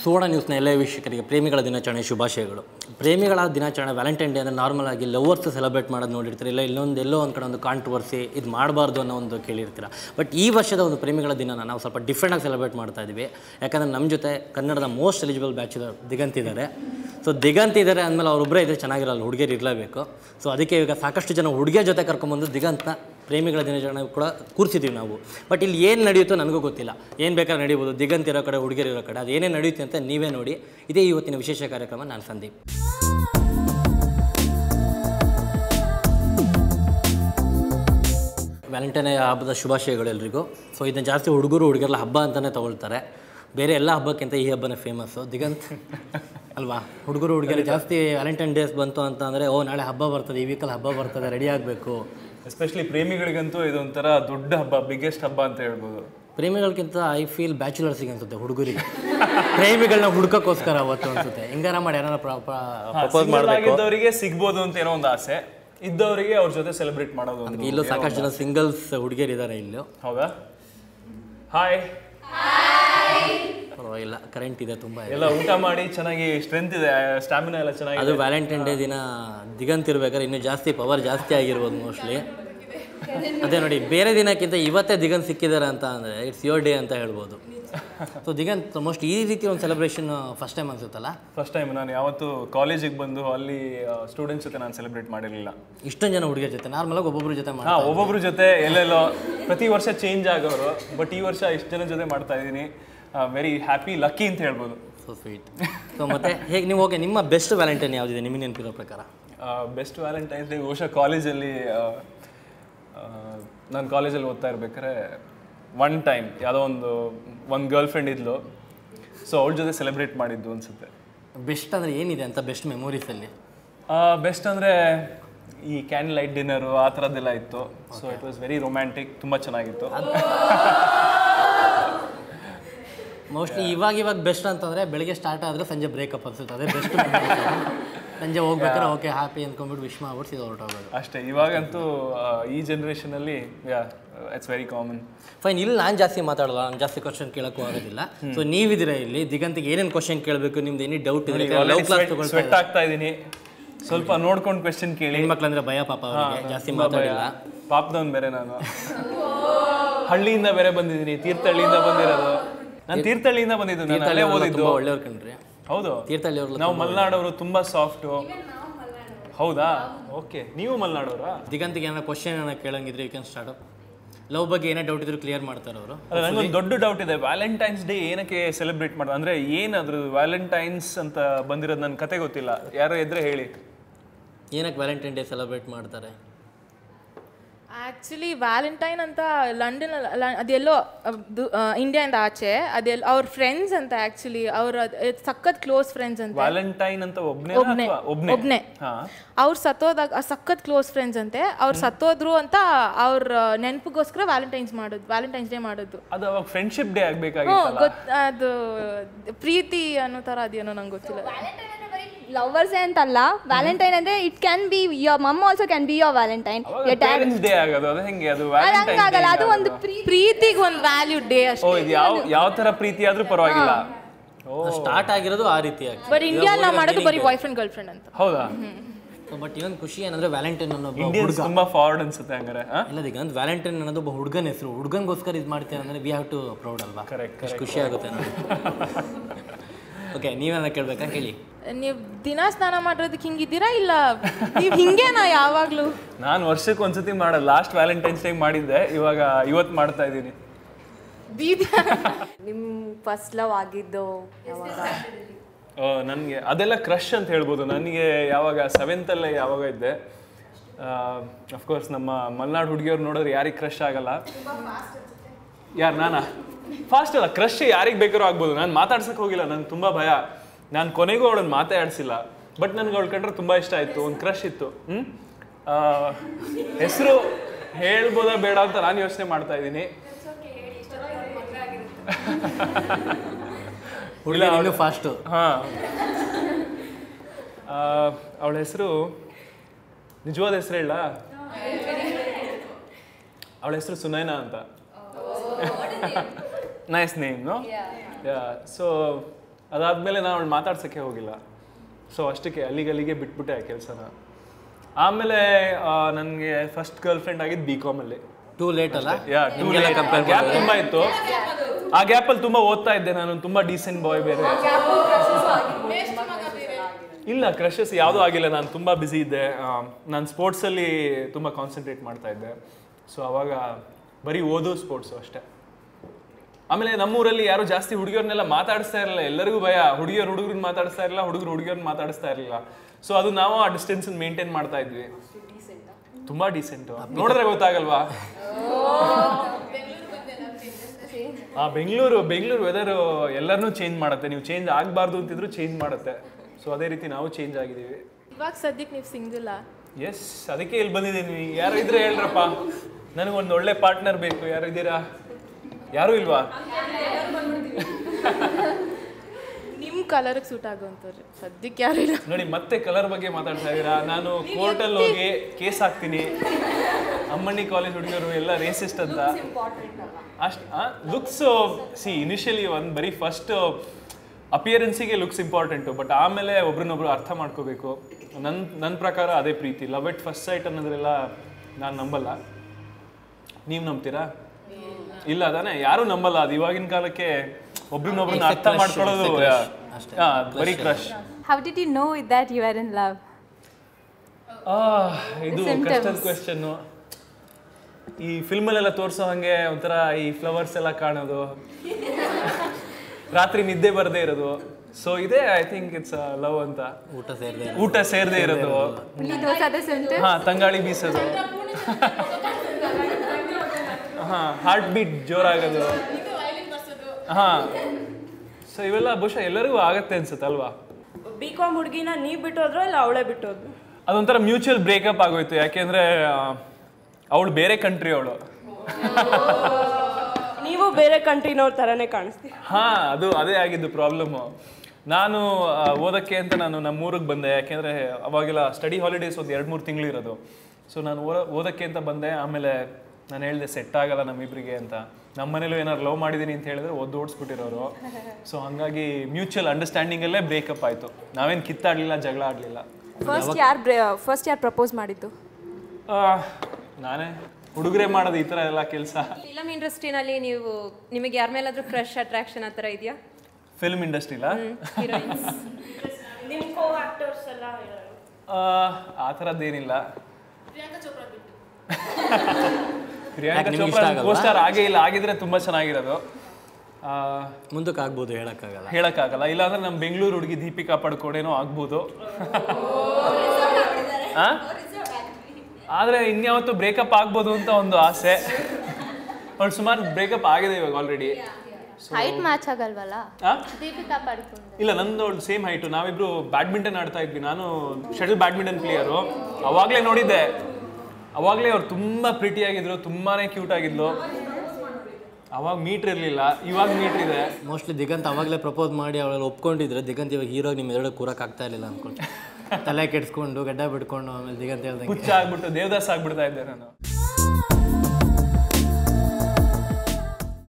ಸುವರ್ಣ ನ್ಯೂಸ್ನ ಎಲ್ಲ ವೀಕ್ಷಕರಿಗೆ ಪ್ರೇಮಿಗಳ ದಿನಾಚರಣೆ ಶುಭಾಶಯಗಳು ಪ್ರೇಮಿಗಳ ದಿನಾಚರಣೆ ವ್ಯಾಲೆಂಟೈನ್ ಡೇ ಅಂದರೆ ನಾರ್ಮಲ್ ಆಗಿ ಲವರ್ಸ್ ಸೆಲೆಬ್ರೇಟ್ ಮಾಡೋದು ನೋಡಿರ್ತೀರ ಇಲ್ಲ ಇಲ್ಲೊಂದು ಎಲ್ಲೋ ಒಂದು ಕಡೆ ಒಂದು ಕಾಂಟ್ರವರ್ಸಿ ಇದು ಮಾಡಬಾರ್ದು ಅನ್ನೋ ಒಂದು ಕೇಳಿರ್ತೀರ ಬಟ್ ಈ ವರ್ಷದ ಒಂದು ಪ್ರೇಮಿಗಳ ದಿನನ ನಾವು ಸ್ವಲ್ಪ ಡಿಫ್ರೆಂಟಾಗಿ ಸೆಲೆಬ್ರೇಟ್ ಮಾಡ್ತಾ ಇದ್ದೀವಿ ಯಾಕಂದರೆ ನಮ್ಮ ಜೊತೆ ಕನ್ನಡದ ಮೋಸ್ಟ್ ಎಲಿಜಿಬಲ್ ಬ್ಯಾಚ್ ದಿಗಂತ್ ಇದ್ದಾರೆ ಸೊ ದಿಗಂತ್ ಇದ್ದಾರೆ ಅಂದಮೇಲೆ ಅವರೊಬ್ಬರೇ ಇದ್ರೆ ಚೆನ್ನಾಗಿರಲ್ಲ ಹುಡುಗಿಯರು ಇರಲೇಬೇಕು ಸೊ ಅದಕ್ಕೆ ಈಗ ಸಾಕಷ್ಟು ಜನ ಹುಡುಗಿಯ ಜೊತೆ ಕರ್ಕೊಂಬಂದು ದಿಗಂತ್ನ ಪ್ರೇಮಿಗಳ ದಿನಾಚರಣೆ ಕೂಡ ಕೂರಿಸಿದ್ದೀವಿ ನಾವು ಬಟ್ ಇಲ್ಲಿ ಏನು ನಡೆಯುತ್ತೋ ನನಗೂ ಗೊತ್ತಿಲ್ಲ ಏನು ಬೇಕಾದ್ರೆ ನಡೀಬೋದು ದಿಗಂತ್ ಇರೋ ಕಡೆ ಹುಡುಗಿಯರು ಇರೋ ಕಡೆ ಅದು ಏನೇನು ನಡೆಯುತ್ತೆ ಅಂತ ನೀವೇ ನೋಡಿ ಇದೇ ಇವತ್ತಿನ ವಿಶೇಷ ಕಾರ್ಯಕ್ರಮ ನಾನು ಸಂದೀಪ್ ವ್ಯಾಲೆಂಟೈನ್ ಹಬ್ಬದ ಶುಭಾಶಯಗಳು ಎಲ್ರಿಗೂ ಸೊ ಇದನ್ನು ಜಾಸ್ತಿ ಹುಡುಗರು ಹುಡುಗಿಯರೆಲ್ಲ ಹಬ್ಬ ಅಂತಲೇ ತಗೊಳ್ತಾರೆ ಬೇರೆ ಎಲ್ಲ ಹಬ್ಬಕ್ಕಿಂತ ಈ ಹಬ್ಬನೇ ಫೇಮಸ್ಸು ದಿಗಂತ್ ಅಲ್ವಾ ಹುಡುಗರು ಹುಡುಗಿಯರು ಜಾಸ್ತಿ ವ್ಯಾಲೆಂಟೈನ್ ಡೇಸ್ ಬಂತು ಅಂತ ಅಂದರೆ ಓ ನಾಳೆ ಹಬ್ಬ ಬರ್ತದೆ ಈ ವೀಕಲ್ಲಿ ಹಬ್ಬ ಬರ್ತದೆ ರೆಡಿ ಆಗಬೇಕು ಎಸ್ಪೆಷಲಿ ಪ್ರೇಮಿಗಳಿಗಂತೂ ಇದೊಂಥರ ದೊಡ್ಡ ಹಬ್ಬ ಬಿಗ್ಗೆಸ್ಟ್ ಹಬ್ಬ ಅಂತ ಹೇಳ್ಬೋದು ಪ್ರೇಮಿಗಳಿಗಿಂತ ಐ ಫೀಲ್ ಬ್ಯಾಚುಲರ್ಸಿಗೆ ಅನ್ಸುತ್ತೆ ಹುಡುಗರಿಗೆ ಪ್ರೇಮಿಗಳನ್ನ ಹುಡ್ಕೋಕ್ಕೋಸ್ಕರ ಅವತ್ತು ಅನ್ಸುತ್ತೆ ಹಿಂಗಾರ ಮಾಡಿ ಏನಾರ ಪ್ರಪೋಸ್ ಮಾಡಬೇಕು ಆಗಿದ್ದವರಿಗೆ ಸಿಗ್ಬೋದು ಅಂತ ಏನೋ ಒಂದು ಆಸೆ ಇದ್ದವರಿಗೆ ಅವ್ರ ಜೊತೆ ಸೆಲೆಬ್ರೇಟ್ ಮಾಡೋದು ಒಂದು ಇಲ್ಲೂ ಸಾಕಷ್ಟು ಜನ ಸಿಂಗಲ್ಸ್ ಹುಡುಗಿಯರು ಇದ್ದಾರೆ ಇಲ್ಲೂ ಹೌದಾ ಹಾಯ್ ಪರವಾಗಿಲ್ಲ ಕರೆಂಟ್ ಇದೆ ತುಂಬ ಇದೆ ಎಲ್ಲ ಊಟ ಮಾಡಿ ಚೆನ್ನಾಗಿ ಸ್ಟ್ರೆಂತ್ ಇದೆ ಸ್ಟಾಮಿನಾ ಎಲ್ಲ ಚೆನ್ನಾಗಿ ಅದು ವ್ಯಾಲೆಂಟೈನ್ ಡೇ ದಿನ ದಿಗಂತ್ ಇರ್ಬೇಕಾದ್ರೆ ಇನ್ನೂ ಜಾಸ್ತಿ ಪವರ್ ಜಾಸ್ತಿ ಆಗಿರ್ಬೋದು ಮೋಸ್ಟ್ಲಿ ಅದೇ ನೋಡಿ ಬೇರೆ ದಿನಕ್ಕಿಂತ ಇವತ್ತೇ ದಿಗಂತ್ ಸಿಕ್ಕಿದ್ದಾರೆ ಅಂತ ಅಂದರೆ ಇಟ್ಸ್ ಯೋರ್ ಡೇ ಅಂತ ಹೇಳ್ಬೋದು ಸೊ ದಿಗಂತ್ ಮೋಸ್ಟ್ ಈ ರೀತಿ ಒಂದು ಸೆಲೆಬ್ರೇಷನ್ ಫಸ್ಟ್ ಟೈಮ್ ಅನ್ಸುತ್ತಲ್ಲ ಫಸ್ಟ್ ಟೈಮ್ ನಾನು ಯಾವತ್ತು ಕಾಲೇಜಿಗೆ ಬಂದು ಅಲ್ಲಿ ಸ್ಟೂಡೆಂಟ್ಸ್ ಜೊತೆ ನಾನು ಸೆಲೆಬ್ರೇಟ್ ಮಾಡಿರಲಿಲ್ಲ ಇಷ್ಟೊಂದು ಜನ ಹುಡುಗಿಯರ ಜೊತೆ ನಾರ್ಮಲಾಗಿ ಒಬ್ಬೊಬ್ಬರ ಜೊತೆ ಮಾಡಿ ಹಾ ಒಬ್ಬೊಬ್ರ ಜೊತೆ ಎಲ್ಲೆಲ್ಲೋ ಪ್ರತಿ ವರ್ಷ ಚೇಂಜ್ ಆಗೋರು ಬಟ್ ಈ ವರ್ಷ ಇಷ್ಟು ಜನ ಜೊತೆ ಮಾಡ್ತಾ ಇದ್ದೀನಿ ವೆರಿ ಹ್ಯಾಪಿ ಲಕ್ಕಿ ಅಂತ ಹೇಳ್ಬೋದು ಸೊ ಸ್ವೀಟ್ ಸೊ ಮತ್ತೆ ಹೇಗೆ ನೀವು ಓಕೆ ನಿಮ್ಮ ಬೆಸ್ಟ್ ವ್ಯಾಲೆಂಟೈನ್ ಯಾವುದಿದೆ ನಿಮಗೆ ನೆನಪಿರೋ ಪ್ರಕಾರ ಬೆಸ್ಟ್ ವ್ಯಾಲೆಂಟೈನ್ಸ್ ಡೇ ಬಹುಶಃ ಕಾಲೇಜಲ್ಲಿ ನಾನು ಕಾಲೇಜಲ್ಲಿ ಓದ್ತಾ ಇರ್ಬೇಕಾದ್ರೆ ಒನ್ ಟೈಮ್ ಯಾವುದೋ ಒಂದು ಒಂದು ಗರ್ಲ್ ಫ್ರೆಂಡ್ ಇದ್ಲು ಸೊ ಅವಳ ಜೊತೆ ಸೆಲೆಬ್ರೇಟ್ ಮಾಡಿದ್ದು ಅನ್ಸುತ್ತೆ ಬೆಸ್ಟ್ ಅಂದರೆ ಏನಿದೆ ಅಂತ ಬೆಸ್ಟ್ ಮೆಮೊರೀಸಲ್ಲಿ ಬೆಸ್ಟ್ ಅಂದರೆ ಈ ಕ್ಯಾಂಡಲ್ ಲೈಟ್ ಡಿನ್ನರು ಆ ಥರದ್ದೆಲ್ಲ ಇತ್ತು so it was very romantic ತುಂಬ ಚೆನ್ನಾಗಿತ್ತು ಮೋಸ್ಟ್ಲಿ ಇವಾಗ ಇವಾಗ ಬೆಸ್ಟ್ ಅಂತಂದರೆ ಬೆಳಿಗ್ಗೆ ಸ್ಟಾರ್ಟ್ ಆದರೆ ಸಂಜೆ ಬ್ರೇಕಪ್ ಅನ್ಸುತ್ತೆ ಅದೇ ಬೆಸ್ಟ್ ಸಂಜೆ ಹೋಗ್ಬೇಕಾದ್ರೆ ಓಕೆ ಹ್ಯಾಪಿ ಅಂದ್ಕೊಂಡ್ಬಿಟ್ಟು ವಿಶ್ ಮಾಡ್ಬಿಟ್ಟು ಸೀದಾ ಹೊರಟೋಗೋದು ಅಷ್ಟೇ ಇವಾಗಂತೂ ಆ, ಈ ಜನ್ರೇಷನಲ್ಲಿ yeah it's very common fine ಇಲ್ಲಿ ನಾನು ಜಾಸ್ತಿ ಮಾತಾಡಲ್ಲ ನಾನು ಜಾಸ್ತಿ ಕ್ವಶನ್ ಕೇಳೋಕ್ಕೂ ಆಗೋದಿಲ್ಲ ಸೊ ನೀವಿದ್ದೀರಾ ಇಲ್ಲಿ ದಿಗಂತಿಗೆ ಏನೇನು ಕ್ವಶನ್ ಕೇಳಬೇಕು ನಿಮ್ದು ಏನಿ ಡೌಟ್ ಇದೆ ಲವ್ ಕ್ಲಾಸ್ ತಗೊಳ್ತಾ ಸ್ವೆಟ್ ಆಗ್ತಾ ಇದ್ದೀನಿ ಸ್ವಲ್ಪ ನೋಡ್ಕೊಂಡು ಕ್ವೆಶನ್ ಕೇಳಿ ಹೆಣ್ಮಕ್ಳಂದ್ರೆ ಭಯ ಪಾಪ ಅವರಿಗೆ ಜಾಸ್ತಿ ಮಾತಾಡಿಲ್ಲ ಪಾಪದವನ್ ಬೇರೆ ನಾನು ಹಳ್ಳಿಯಿಂದ ಬೇರೆ ಬಂದಿದ್ದೀನಿ ತೀರ್ಥಹಳ್ಳಿಯಿಂದ ಬಂದಿರೋದು ನಾನು ತೀರ್ಥಹಳ್ಳಿಯಿಂದ ಬಂದಿದ್ದು ನಾನು ಅಲ್ಲೇ ಓದಿದ್ದು ತುಂಬ ಒಳ್ಳೆಯವ್ರು ಕಣ್ರಿ ಹೌದು ತೀರ್ಥಹಳ್ಳಿ ಅವ್ರಲ್ಲ ನಾವು ಮಲೆನಾಡವರು ತುಂಬಾ ಸಾಫ್ಟು ಹೌದಾ ಓಕೆ ನೀವು ಮಲೆನಾಡೋರಾ ದಿಗಂತಿಗೆ ಏನೋ ಕ್ವಶನ್ ಏನೋ ಕೇಳಂಗಿದ್ರೆ ಯು ಕ್ಯಾನ್ ಸ್ಟಾರ್ಟ್ ಲವ್ ಬಗ್ಗೆ ಏನೇ ಡೌಟ್ ಇದ್ರು ಕ್ಲಿಯರ್ ಮಾಡ್ತಾರೆ ಅವರು ಅಲ್ಲ ನನಗೊಂದು ದೊಡ್ಡ ಡೌಟ್ ಇದೆ ವ್ಯಾಲೆಂಟೈನ್ಸ್ ಡೇ ಏನಕ್ಕೆ ಸೆಲೆಬ್ರೇಟ್ ಮಾಡೋದು ಅಂದ್ರೆ ಏನಾದ್ರು ವ್ಯಾಲೆಂಟೈನ್ಸ್ ಅಂತ ಬಂದಿರೋದು ನನ್ನ ಕತೆ ಗೊತ್ತಿಲ್ಲ ಯಾರೋ ಇದ್ರೆ ಹೇಳಿ ಏನಕ್ಕೆ ವ್ಯಾಲೆಂಟೈನ್ ಡೇ ಸೆಲೆಬ್ರೇಟ್ ಮಾಡ್ತಾರೆ ಆ್ಯಕ್ಚುಲಿ ವ್ಯಾಲೆಂಟೈನ್ ಅಂತ ಲಂಡನ್ ಅದೆಲ್ಲೋ ಇಂಡಿಯಾಯಿಂದ ಆಚೆ ಅದೆಲ್ಲ ಅವ್ರ ಫ್ರೆಂಡ್ಸ್ ಅಂತ ಆ್ಯಕ್ಚುಲಿ ಅವ್ರ ಸಖತ್ ಕ್ಲೋಸ್ ಫ್ರೆಂಡ್ಸ್ ಅಂತ ವ್ಯಾಲೆಂಟೈನ್ ಅಂತ ಒಬ್ನೇ ಒಬ್ನೇ ಒಬ್ನೇ ಒಬ್ನೇ ಹಾ ಅವ್ರು ಸತ್ತೋದಾಗ ಆ ಸಖತ್ ಕ್ಲೋಸ್ ಫ್ರೆಂಡ್ಸ್ ಅಂತೆ ಅವ್ರು ಸತ್ತೋದ್ರು ಅಂತ ಅವ್ರ ನೆನಪಿಗೋಸ್ಕರ ವ್ಯಾಲೆಂಟೈನ್ಸ್ ಮಾಡೋದು ವ್ಯಾಲೆಂಟೈನ್ಸ್ ಡೇ ಮಾಡೋದು ಅದು ಅವಾಗ ಫ್ರೆಂಡ್ಶಿಪ್ ಡೇ ಹ್ಞೂ ಆಗ್ಬೇಕಾಗಿತ್ತಲ್ಲ ಗೊತ್ ಅದು ಪ್ರೀತಿ ಅನ್ನೋ ಥರ ಅದೇನೋ ನಂಗೆ ಗೊತ್ತಿಲ್ಲ ಲವರ್ಸ್ ಅಂತಲ್ಲ ವ್ಯಾಲೆಂಟೈನ್ ಅಂದ್ರೆ it can be your mom also can be your valentine parents day ಆಗೋದು ಅದು ಹೆಂಗೆ ಅದು ಅದು ವ್ಯಾಲೆಂಟೈನ್ ಹಂಗಾಗಲ್ಲ ಅದು ಒಂದು ಪ್ರೀ ಪ್ರೀತಿಗೆ ಒಂದು ವ್ಯಾಲ್ಯೂ ಡೇ ಅಷ್ಟೇ ಓ ಇದು ಯಾವ ಯಾವ ತರ ಪ್ರೀತಿ ಆದ್ರೂ ಪರವಾಗಿಲ್ಲ ಓ ಸ್ಟಾರ್ಟ್ ಆಗಿರೋದು ಆ ರೀತಿ ಬಟ್ ಇಂಡಿಯಾ ನಾವು ಮಾಡೋದು ಬರೀ ಬಾಯ್ ಫ್ರೆಂಡ್ ಗರ್ಲ್ ಫ್ರೆಂಡ್ ಅಂತ ಹೌದಾ ಬಟ್ ಇನ್ನೊಂದು ಖುಷಿ ಏನಂದ್ರೆ ವ್ಯಾಲೆಂಟೈನ್ ಅನ್ನೋ ಒಬ್ಬ ಇಂಡಿಯನ್ಸ್ ತುಂಬಾ ಫಾರ್ವರ್ಡ್ ಅನ್ಸುತ್ತೆ ಹಂಗಾರೆ ಹಾ ಇಲ್ಲ ದಿಗಂತ್ ವ್ಯಾಲೆಂಟೈನ್ ಅನ್ನೋದು ಒಬ್ಬ ಹುಡುಗನ ಹೆಸರು ಹುಡುಗನಿಗೋಸ್ಕರ ಇದು ಮಾಡ್ತೀವಿ ಅಂದರೆ ವಿ ಹ್ಯಾವ್ ಟು ಪ್ರೌಡ್ ಅಲ್ವಾ Correct, ಎಷ್ಟು ಖುಷಿ ಆಗುತ್ತೆ ಓಕೆ ನೀವೇನ ಕೇಳ್ಬೇಕಾ ಕೇಳಿ ನೀವು ದಿನ ಸ್ನಾನ ಮಾಡೋದಕ್ಕೆ ಹಿಂಗಿದ್ದೀರಾ ಇಲ್ಲ ನೀವು ಹಿಂಗೇನಾ ಯಾವಾಗಲೂ ನಾನು ವರ್ಷಕ್ಕೆ ಒಂದ್ಸತಿ ಮಾಡೋದು ಲಾಸ್ಟ್ ವ್ಯಾಲೆಂಟೈನ್ಸ್ ಡೇ ಮಾಡಿದ್ದೆ ಇವಾಗ ಇವತ್ತು ಮಾಡ್ತಾ ಇದ್ದೀನಿ ದೀದಿ ನಿಮ್ಮ ಫಸ್ಟ್ ಲವ್ ಆಗಿದ್ದು ಯಾವಾಗ ನನಗೆ ಅದೆಲ್ಲ ಕ್ರಶ್ ಅಂತ ಹೇಳ್ಬೋದು ನನಗೆ ಯಾವಾಗ ಸೆವೆಂತಲ್ಲೇ ಯಾವಾಗ ಇದ್ದೆ ಅಫ್ಕೋರ್ಸ್ ನಮ್ಮ ಮಲ್ನಾಡು ಹುಡುಗಿಯವ್ರು ನೋಡಿದ್ರೆ ಯಾರಿಗೆ ಕ್ರಶ್ ಆಗಲ್ಲ ಯಾರು ನಾನಾ ಫಾಸ್ಟ್ ಅಲ್ಲ ಕ್ರಶ್ ಯಾರಿಗೆ ಬೇಕಾದ್ರೂ ಆಗ್ಬೋದು ನಾನು ಮಾತಾಡ್ಸಕ್ಕೆ ಹೋಗಿಲ್ಲ ನಂಗೆ ತುಂಬ ಭಯ ನಾನು ಕೊನೆಗೂ ಅವಳನ್ನ ಮಾತಾಡಿಸಿಲ್ಲ ಬಟ್ ನನಗೆ ಅವಳು ಕಂಡ್ರೆ ತುಂಬ ಇಷ್ಟ ಆಯಿತು ಒಂದು ಕ್ರಶ್ ಇತ್ತು ಹ್ಞೂ ಹೆಸರು ಹೇಳ್ಬೋದಾ ಬೇಡ ಅಂತ ನಾನು ಯೋಚನೆ ಮಾಡ್ತಾ ಇದ್ದೀನಿ ಹುಡುಗ ಇನ್ನೂ ಫಾಸ್ಟು ಹಾ ಅವಳ ಹೆಸರು ನಿಜವಾದ ಹೆಸರು ಹೇಳ ಅವಳ ಹೆಸರು ಸುನೈನಾ ಅಂತ ನೈಸ್ ನೇಮ್ ನೋ ಸೊ ಅದಾದಮೇಲೆ ನಾನು ಅವಳು ಮಾತಾಡ್ಸೋಕ್ಕೆ ಹೋಗಿಲ್ಲ ಸೊ ಅಷ್ಟಕ್ಕೆ ಅಲ್ಲಿಗಲ್ಲಿಗೆ ಬಿಟ್ಬಿಟ್ಟೆ ಆ ಕೆಲಸನ ಆಮೇಲೆ ನನಗೆ ಫಸ್ಟ್ ಗರ್ಲ್ ಫ್ರೆಂಡ್ ಆಗಿದ್ದು ಬಿ ಕಾಮಲ್ಲಿ ಟೂ ಲೇಟ್ ಅಲ್ಲ ಯಾ ಟೂ ಗ್ಯಾಪ್ ತುಂಬಾ ಇತ್ತು ಆ ಗ್ಯಾಪಲ್ಲಿ ತುಂಬಾ ಓದ್ತಾ ಇದ್ದೆ ನಾನು ತುಂಬಾ ಡೀಸೆಂಟ್ ಬಾಯ್ ಬೇರೆ ಇಲ್ಲ ಕ್ರಷಸ್ ಯಾವುದೂ ಆಗಿಲ್ಲ ನಾನು ತುಂಬಾ ಬ್ಯುಸಿ ಇದ್ದೆ ನಾನು ಸ್ಪೋರ್ಟ್ಸಲ್ಲಿ ತುಂಬ ಕಾನ್ಸಂಟ್ರೇಟ್ ಮಾಡ್ತಾ ಇದ್ದೆ ಸೊ ಅವಾಗ ಬರೀ ಓದು ಸ್ಪೋರ್ಟ್ಸು ಅಷ್ಟೇ ಆಮೇಲೆ ನಮ್ಮೂರಲ್ಲಿ ಯಾರು ಜಾಸ್ತಿ ಹುಡುಗಿಯವ್ರನ್ನೆಲ್ಲ ಮಾತಾಡಿಸ್ತಾ ಇರಲಿಲ್ಲ ಎಲ್ಲರಿಗೂ ಭಯ ಹುಡುಗಿಯರು ಹುಡುಗರನ್ನ ಮಾತಾಡಿಸ್ತಾ ಇರಲಿಲ್ಲ ಹುಡುಗರು ಹುಡುಗಿಯವ್ರನ್ನ ಮಾತಾಡಿಸ್ತಾ ಇರಲಿಲ್ಲ ಸೊ ಅದು ನಾವು ಆ ಡಿಸ್ಟೆನ್ಸ್ ಮೇಂಟೈನ್ ಮಾಡ್ತಾ ಇದ್ವಿ ತುಂಬಾ ಡೀಸೆಂಟು ನೋಡಿದ್ರೆ ಗೊತ್ತಾಗಲ್ವಾ ಆ ಬೆಂಗಳೂರು ಬೆಂಗಳೂರು ವೆದರ್ ಎಲ್ಲರನ್ನೂ ಚೇಂಜ್ ಮಾಡುತ್ತೆ ನೀವು ಚೇಂಜ್ ಆಗಬಾರ್ದು ಅಂತಿದ್ರು ಚೇಂಜ್ ಮಾಡುತ್ತೆ ಸೊ ಅದೇ ರೀತಿ ನಾವು ಚೇಂಜ್ ಆಗಿದ್ದೀವಿ ಇವಾಗ ಸದ್ಯಕ್ಕೆ ನೀವು ಸಿಂಗಲ್ಲ ಎಸ್ ಅದಕ್ಕೆ ಇಲ್ಲಿ ಬಂದಿದ್ದೀನಿ ಯಾರು ಇದ್ರೆ ಹೇಳ್ರಪ್ಪ ನನಗೊಂದು ಒಳ್ಳೆ ಪಾರ್ಟ್ನರ್ ಬೇಕು ಯಾರು ಇದ್ದೀರಾ ಯಾರೂ ಇಲ್ವಾ ನಿಮ್ಮ ಕಲರ್ಗೆ ಸೂಟ್ ಆಗುವಂಥವ್ರು ಸದ್ಯಕ್ಕೆ ಯಾರು ಇಲ್ಲ ನೋಡಿ ಮತ್ತೆ ಕಲರ್ ಬಗ್ಗೆ ಮಾತಾಡ್ತಾ ಇದ್ದೀರಾ ನಾನು ಕೋರ್ಟಲ್ಲಿ ಹೋಗಿ ಕೇಸ್ ಹಾಕ್ತೀನಿ ಅಮ್ಮಣ್ಣಿ ಕಾಲೇಜ್ ಹುಡುಗರು ಎಲ್ಲ ರೇಸಿಸ್ಟ್ ಅಂತ ಅಷ್ಟು ಲುಕ್ಸ್ ಸಿ ಇನಿಷಿಯಲಿ ಒಂದು ಬರೀ ಫಸ್ಟ್ ಅಪಿಯರೆನ್ಸಿಗೆ ಲುಕ್ಸ್ ಇಂಪಾರ್ಟೆಂಟು ಬಟ್ ಆಮೇಲೆ ಒಬ್ರನ್ನೊಬ್ರು ಅರ್ಥ ಮಾಡ್ಕೋಬೇಕು ನನ್ನ ನನ್ನ ಪ್ರಕಾರ ಅದೇ ಪ್ರೀತಿ ಲವ್ ಎಟ್ ಫಸ್ಟ್ ಸೈಟ್ ಅನ್ನೋದ್ರೆಲ್ಲ ನಾನು ನಂಬಲ್ಲ ನೀವು ನಂಬ್ತೀರಾ ಇಲ್ಲ ತಾನೇ ಯಾರು ನಂಬಲ್ಲ ಅದು ಇವಾಗಿನ ಕಾಲಕ್ಕೆ ಒಬ್ರನ್ನೊಬ್ರನ್ನ ಅರ್ಥ ಮಾಡ್ಕೊಳ್ಳೋದು ಹಾ, ಬರೀ crush How did you know that you were in love? ಆ, ಇದು ಕಷ್ಟದ ಕ್ವೆಶನ್ ಈ ಫಿಲ್ಮಲ್ಲೆಲ್ಲ ತೋರಿಸೋ ಹಂಗೆ ಒಂಥರ ಈ ಫ್ಲವರ್ಸ್ ಎಲ್ಲ ಕಾಣೋದು ರಾತ್ರಿ ನಿದ್ದೆ ಬರದೇ ಇರೋದು ಸೊ ಇದೇ ಐ ಥಿಂಕ್ ಇಟ್ಸ್ ಲವ್ ಅಂತ ಊಟ ಸೇರಿದೆ ಊಟ ಸೇರದೆ ಇರೋದು Only those are the symptoms. ಹಾ ತಂಗಾಳಿ ಬೀಸೋದು ಹಾ ಹಾರ್ಟ್ ಬೀಟ್ ಜೋರಾಗೋದು ಹಾ ಸೊ ಇವೆಲ್ಲ ಬಹುಶಃ ಎಲ್ಲರಿಗೂ ಆಗತ್ತೆ ಅನ್ಸುತ್ತೆ ಅಲ್ವಾ ಬಿ ಕಾಮ್ ಹುಡುಗಿನ ನೀವು ಬಿಟ್ಟೋದ್ರೋ ಇಲ್ಲ ಅವಳೇ ಬಿಟ್ಟೋದ್ರು ಅದೊಂಥರ ಮ್ಯೂಚುವಲ್ ಬ್ರೇಕಪ್ ಆಗೋಯ್ತು ಯಾಕೆಂದ್ರೆ ಅವಳು ಬೇರೆ ಕಂಟ್ರಿ ಅವಳು ನೀವು ಬೇರೆ ಕಂಟ್ರಿನವ್ರ ಥರನೇ ಕಾಣಿಸ್ತೀವಿ ಹಾ ಅದು ಅದೇ ಆಗಿದ್ದು ಪ್ರಾಬ್ಲಮ್ಮು ನಾನು ಆ, ಓದಕ್ಕೆ ಅಂತ ನಾನು ನಮ್ಮೂರಿಗೆ ಬಂದೆ ಯಾಕೆಂದರೆ ಅವಾಗೆಲ್ಲ ಸ್ಟಡಿ ಹಾಲಿಡೇಸ್ ಒಂದು ಎರಡು ಮೂರು ತಿಂಗಳು ಇರೋದು ಸೊ ನಾನು ಓದ- ಓದಕ್ಕೆ ಅಂತ ಬಂದೆ ಆಮೇಲೆ ನಾನು ಹೇಳಿದೆ ಸೆಟ್ ಆಗಲ್ಲ ನಮ್ಮಿಬ್ರಿಗೆ ಅಂತ ನಮ್ಮ ಮನೇಲೂ ಏನಾದ್ರು ಲವ್ ಮಾಡಿದ್ದೀನಿ ಅಂತ ಹೇಳಿದ್ರೆ ಓದ್ ಓಡಿಸ್ಬಿಟ್ಟಿರೋರು ಸೊ ಹಂಗಾಗಿ ಮ್ಯೂಚುವಲ್ ಅಂಡರ್ಸ್ಟ್ಯಾಂಡಿಂಗಲ್ಲೇ ಬ್ರೇಕಪ್ ಆಯಿತು ನಾವೇನು ಕಿತ್ತಾಡಲಿಲ್ಲ ಜಗಳ ಆಡಲಿಲ್ಲ ಫಸ್ಟ್ ಯಾರು ಫಸ್ಟ್ ಯಾರು ಪ್ರಪೋಸ್ ಮಾಡಿದ್ದು ನಾನೇ ಹುಡುಗರೇ ಮಾಡೋದು ಈ ಥರ ಎಲ್ಲ ಕೆಲಸ ಫಿಲಮ್ ಇಂಡಸ್ಟ್ರಿನಲ್ಲಿ ನೀವು ನಿಮಗೆ ಯಾರ ಮೇಲಾದ್ರೂ ಕ್ರಶ್ ಅಟ್ರಾಕ್ಷನ್ ಆ ಥರ ಇದೆಯಾ ಫಿಲ್ಮ್ ಇಂಡಸ್ಟ್ರಿಲ ಹೀರೋಯಿನ್ಸ್ ನಿಮ್ಮ ಕೋ ಆಕ್ಟರ್ಸ್ ಎಲ್ಲ ಆ ಥರದ್ದೇನಿಲ್ಲ ಯಾಕೆ ಪ್ರಿಯಾಂಕಾ ನಿಮ್ಗೆ ಇಷ್ಟ ಚೋಪ್ರಾ ಆಗಲ್ವಾ? ಪೋಸ್ಟರ್ ಆಗೇ ಇಲ್ಲ ಆಗಿದ್ರೆ ತುಂಬಾ ಚೆನ್ನಾಗಿರೋದು ಆ, ಮುಂದಕ್ಕೆ ಆಗ್ಬೋದು ಹೇಳೋಕ್ಕಾಗಲ್ಲ ಹೇಳಕ್ಕಾಗಲ್ಲ ಇಲ್ಲಾಂದ್ರೆ ನಮ್ಮ ಬೆಂಗಳೂರು ಹುಡುಗಿ ದೀಪಿಕಾ ಪಡ್ಕೋಡೇನೋ ಆಗ್ಬೋದು ಆ? ಆದ್ರೆ ಇನ್ಯಾವತ್ತು ಬ್ರೇಕಪ್ ಆಗ್ಬೋದು ಅಂತ ಒಂದು ಆಸೆ ಅವಳು ಸುಮಾರು ಬ್ರೇಕಪ್ ಆಗಿದೆ ಇವಾಗ ಆಲ್ರೆಡಿ ಹೈಟ್ ಮ್ಯಾಚ್ ಆಗಲ್ವಲ್ಲ ದೀಪಿಕಾ ಪಡ್ಕೊಂಡು ಇಲ್ಲ ನಂದು ಅವಳು ಸೇಮ್ ಹೈಟು ನಾವಿಬ್ರು ಬ್ಯಾಡ್ಮಿಂಟನ್ ಆಡ್ತಾ ಇದ್ವಿ ನಾನು ಶಟಲ್ ಬ್ಯಾಡ್ಮಿಂಟನ್ ಪ್ಲೇಯರು ಅವಾಗಲೇ ನೋಡಿದ್ದೆ ಅವಾಗಲೇ ಅವ್ರು ತುಂಬ ಪ್ರಿಟಿಯಾಗಿದ್ರು ತುಂಬಾ ಕ್ಯೂಟ್ ಆಗಿದ್ಲು ಅವಾಗ ಮೀಟ್ರ್ ಇರಲಿಲ್ಲ ಇವಾಗ ಮೀಟ್ರ್ ಇದೆ ಮೋಸ್ಟ್ಲಿ ದಿಗಂತ್ ಅವಾಗಲೇ ಪ್ರಪೋಸ್ ಮಾಡಿ ಅವಳೆಲ್ಲ ಒಪ್ಕೊಂಡಿದ್ರೆ ದಿಗಂತ್ ಇವಾಗ ಹೀರೋ ನಿಮ್ಮ ಎದುರು ಕೂರಕ್ಕೆ ಆಗ್ತಾ ಇರಲಿಲ್ಲ ಅನ್ಕೊಂಡು ತಲೆ ಕೆಡ್ಸ್ಕೊಂಡು ಗಡ್ಡ ಬಿಟ್ಕೊಂಡು ಆಮೇಲೆ ದಿಗಂತ್ ಹೇಳ್ದಂಗೆ ಹುಚ್ಚ ಆಗ್ಬಿಟ್ಟು ದೇವದಾಸ್ ಆಗ್ಬಿಡ್ತಾ ಇದ್ದೆ ನಾನು